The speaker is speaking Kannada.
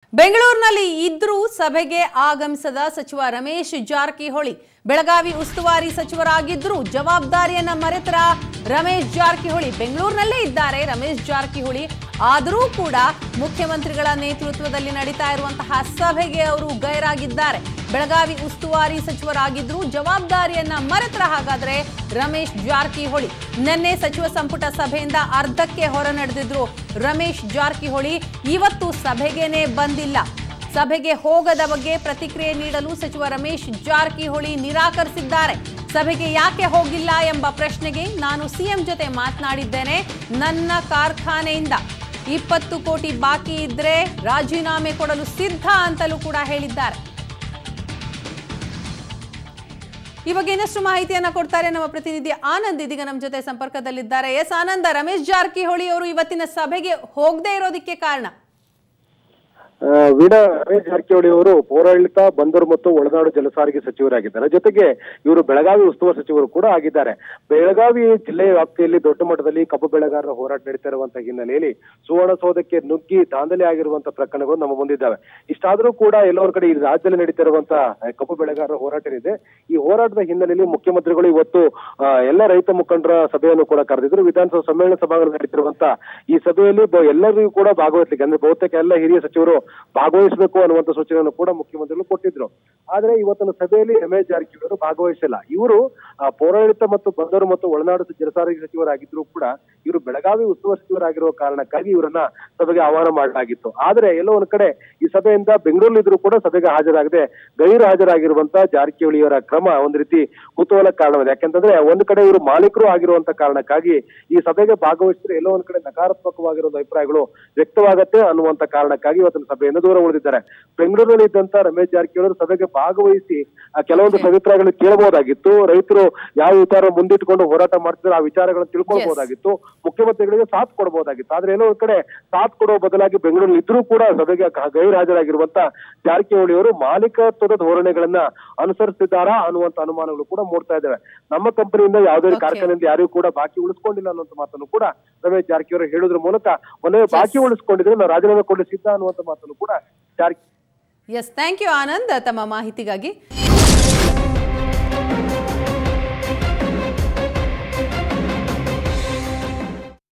ಬೆಂಗಳೂರಿನಲ್ಲಿ ಇದ್ರೂ ಸಭೆಗೆ ಆಗಮಿಸದ ಸಚಿವ ರಮೇಶ್ ಜಾರಕಿಹೊಳಿ ಬೆಳಗಾವಿ ಉಸ್ತುವಾರಿ ಸಚಿವರಾಗಿದ್ರು ಜವಾಬ್ದಾರಿಯನ್ನ ಮರೆತರ ರಮೇಶ್ ಜಾರಕಿಹೊಳಿ ಬೆಂಗಳೂರಿನಲ್ಲೇ ಇದ್ದಾರೆ ರಮೇಶ್ ಜಾರಕಿಹೊಳಿ ಆದರೂ ಕೂಡ ಮುಖ್ಯಮಂತ್ರಿಗಳ ನೇತೃತ್ವದಲ್ಲಿ ನಡೀತಾ ಇರುವಂತಹ ಸಭೆಗೆ ಅವರು ಗೈರಾಗಿದ್ದಾರೆ ಬೆಳಗಾವಿ ಉಸ್ತುವಾರಿ ಸಚಿವರಾಗಿದ್ರು ಜವಾಬ್ದಾರಿಯನ್ನ ಮರೆತರ ಹಾಗಾದ್ರೆ ರಮೇಶ್ ಜಾರಕಿಹೊಳಿ ನಿನ್ನೆ ಸಚಿವ ಸಂಪುಟ ಸಭೆಯಿಂದ ಅರ್ಧಕ್ಕೆ ಹೊರ ನಡೆದಿದ್ರು ರಮೇಶ್ ಜಾರಕಿಹೊಳಿ ಇವತ್ತು ಸಭೆಗೇನೆ ಬಂದಿಲ್ಲ ಸಭೆಗೆ ಹೋಗದ ಬಗ್ಗೆ ಪ್ರತಿಕ್ರಿಯೆ ನೀಡಲು ಸಚಿವ ರಮೇಶ್ ಜಾರಕಿಹೊಳಿ ನಿರಾಕರಿಸಿದ್ದಾರೆ ಸಭೆಗೆ ಯಾಕೆ ಹೋಗಿಲ್ಲ ಎಂಬ ಪ್ರಶ್ನೆಗೆ ನಾನು ಸಿಎಂ ಜೊತೆ ಮಾತನಾಡಿದ್ದೇನೆ ನನ್ನ ಕಾರ್ಖಾನೆಯಿಂದ ಇಪ್ಪತ್ತು ಕೋಟಿ ಬಾಕಿ ಇದ್ರೆ ರಾಜೀನಾಮೆ ಕೊಡಲು ಸಿದ್ಧ ಅಂತಲೂ ಕೂಡ ಹೇಳಿದ್ದಾರೆ ಈ ಬಗ್ಗೆ ಇನ್ನಷ್ಟು ಮಾಹಿತಿಯನ್ನ ಕೊಡ್ತಾರೆ ನಮ್ಮ ಪ್ರತಿನಿಧಿ ಆನಂದ್ ಇದೀಗ ನಮ್ಮ ಜೊತೆ ಸಂಪರ್ಕದಲ್ಲಿದ್ದಾರೆ ಎಸ್ ಆನಂದ ರಮೇಶ್ ಜಾರಕಿಹೊಳಿ ಅವರು ಇವತ್ತಿನ ಸಭೆಗೆ ಹೋಗದೆ ಇರೋದಕ್ಕೆ ಕಾರಣ ಆ, ವೀಣಾ ರಮೇಶ್ ಜಾರಕಿಹೊಳಿ ಅವರು ಪೌರಾಡಳಿತ ಬಂದರು ಮತ್ತು ಒಳನಾಡು ಜಲಸಾರಿಗೆ ಸಚಿವರಾಗಿದ್ದಾರೆ ಜೊತೆಗೆ ಇವರು ಬೆಳಗಾವಿ ಉಸ್ತುವಾರಿ ಸಚಿವರು ಕೂಡ ಆಗಿದ್ದಾರೆ ಬೆಳಗಾವಿ ಜಿಲ್ಲೆಯ ವ್ಯಾಪ್ತಿಯಲ್ಲಿ ದೊಡ್ಡ ಮಟ್ಟದಲ್ಲಿ ಕಬ್ಬು ಬೆಳೆಗಾರರ ಹೋರಾಟ ನಡೀತಾ ಇರುವಂತಹ ಹಿನ್ನೆಲೆಯಲ್ಲಿ ಸುವರ್ಣಸೌಧಕ್ಕೆ ನುಗ್ಗಿ ದಾಂಧಲೆ ಆಗಿರುವಂತಹ ಪ್ರಕರಣಗಳು ನಮ್ಮ ಮುಂದಿದ್ದಾವೆ ಇಷ್ಟಾದರೂ ಕೂಡ ಎಲ್ಲೋ ಒಂದ್ ಕಡೆ ಈ ರಾಜ್ಯದಲ್ಲಿ ನಡೀತಾ ಇರುವಂತಹ ಕಬ್ಬು ಬೆಳೆಗಾರರ ಹೋರಾಟ ಏನಿದೆ ಈ ಹೋರಾಟದ ಹಿನ್ನೆಲೆಯಲ್ಲಿ ಮುಖ್ಯಮಂತ್ರಿಗಳು ಇವತ್ತು ಆ, ಎಲ್ಲ ರೈತ ಮುಖಂಡರ ಸಭೆಯನ್ನು ಕೂಡ ಕರೆದಿದ್ರು ವಿಧಾನಸಭಾ ಸಮ್ಮೇಳನ ಸಭಾಂಗಣದಲ್ಲಿ ನಡೀತಿರುವಂತಹ ಈ ಸಭೆಯಲ್ಲಿ ಬ- ಎಲ್ಲರಿಗೂ ಕೂಡ ಭಾಗವಹಿಸಲಿಕ್ಕೆ ಅಂದ್ರೆ ಬಹುತೇಕ ಎಲ್ಲ ಹಿರಿಯ ಸಚಿವರು ಭಾಗವಹಿಸಬೇಕು ಅನ್ನುವಂತ ಸೂಚನೆಯನ್ನು ಕೂಡ ಮುಖ್ಯಮಂತ್ರಿಗಳು ಕೊಟ್ಟಿದ್ರು ಆದ್ರೆ ಇವತ್ತಿನ ಸಭೆಯಲ್ಲಿ ರಮೇಶ್ ಜಾರಕಿಹೊಳಿ ಅವರು ಭಾಗವಹಿಸಿಲ್ಲ ಇವರು ಆ, ಪೌರಾಡಳಿತ ಮತ್ತು ಬಂದರು ಮತ್ತು ಒಳನಾಡು ಜಲಸಾರಿಗೆ ಸಚಿವರಾಗಿದ್ರು ಕೂಡ ಇವರು ಬೆಳಗಾವಿ ಉಸ್ತುವಾರಿ ಸಚಿವರಾಗಿರುವ ಕಾರಣಕ್ಕಾಗಿ ಇವರನ್ನ ಸಭೆಗೆ ಆಹ್ವಾನ ಮಾಡಲಾಗಿತ್ತು ಆದ್ರೆ ಎಲ್ಲೋ ಒಂದ್ ಕಡೆ ಈ ಸಭೆಯಿಂದ ಬೆಂಗಳೂರಿಲಿದ್ರು ಕೂಡ ಸಭೆಗೆ ಹಾಜರಾಗದೆ ಗೈರು ಹಾಜರಾಗಿರುವಂತ ಜಾರಕಿಹೊಳಿಯವರ ಕ್ರಮ ಒಂದ್ ರೀತಿ ಕುತೂಹಲ ಕಾರಣವಿದೆ ಯಾಕೆಂತಂದ್ರೆ ಒಂದ್ ಕಡೆ ಇವರು ಮಾಲೀಕರು ಆಗಿರುವಂತ ಕಾರಣಕ್ಕಾಗಿ ಈ ಸಭೆಗೆ ಭಾಗವಹಿಸಿದ್ರೆ ಎಲ್ಲೋ ಒಂದ್ ಕಡೆ ನಕಾರಾತ್ಮಕವಾಗಿರುವ ಅಭಿಪ್ರಾಯಗಳು ವ್ಯಕ್ತವಾಗತ್ತೆ ಅನ್ನುವಂತ ಕಾರಣಕ್ಕಾಗಿ ಇವತ್ತಿನ ಸಭೆಯಿಂದ ದೂರ ಉಳಿದಿದ್ದಾರೆ ಬೆಂಗಳೂರಿನಲ್ಲಿ ಇದ್ದಂತ ರಮೇಶ್ ಜಾರಕಿಹೊಳಿ ಅವರು ಸಭೆಗೆ ಭಾಗವಹಿಸಿ ಆ ಕೆಲವೊಂದು ಅಭಿಪ್ರಾಯಗಳು ಕೇಳಬಹುದಾಗಿತ್ತು ರೈತರು ಯಾವ ವಿಚಾರ ಮುಂದಿಟ್ಟುಕೊಂಡು ಹೋರಾಟ ಮಾಡ್ತಿದ್ರು ಆ ವಿಚಾರಗಳನ್ನು ತಿಳ್ಕೊಳ್ಬಹುದಾಗಿತ್ತು ಮುಖ್ಯಮಂತ್ರಿಗಳಿಗೆ ಸಾಥ್ ಕೊಡಬಹುದಾಗಿತ್ತು ಆದ್ರೆ ಎಲ್ಲೋ ಒಂದ್ ಕಡೆ ಸಾಥ್ ಕೊಡುವ ಬದಲಾಗಿ ಬೆಂಗಳೂರಲ್ಲಿ ಇದ್ರೂ ಕೂಡ ಸಭೆಗೆ ಕ- ಗೈರಾಜರಾಗಿರುವಂತ ಜಾರಕಿಹೊಳಿ ಅವರು ಮಾಲೀಕತ್ವದ ಧೋರಣೆಗಳನ್ನ ಅನುಸರಿಸ್ತಿದ್ದಾರಾ ಅನ್ನುವಂತ ಅನುಮಾನಗಳು ಕೂಡ ಮೂಡ್ತಾ ಇದ್ದಾವೆ ನಮ್ಮ ಕಂಪನಿಯಿಂದ ಯಾವುದೇ Okay. ಕಾರ್ಖಾನೆಯಿಂದ ಯಾರಿಗೂ ಕೂಡ ಬಾಕಿ ಉಳಿಸ್ಕೊಂಡಿಲ್ಲ ಅನ್ನುವಂತ ಮಾತನ್ನು ಕೂಡ ರಮೇಶ್ ಜಾರಕಿಹೊಳಿ ಹೇಳೋದ್ರ ಮೂಲಕ ಒಂದೇ ಬಾಕಿ ಉಳಿಸ್ಕೊಂಡಿದ್ರೆ ನಾವು ರಾಜೀನಾಮೆ ಕೊಡಲು ಸಿದ್ಧ ಅನ್ನುವಂತ ಮಾತನ್ನು ಕೂಡ ಜಾರಕಿ ಎಸ್ ಥ್ಯಾಂಕ್ ಯು ಆನಂದ್ ತಮ್ಮ ಮಾಹಿತಿಗಾಗಿ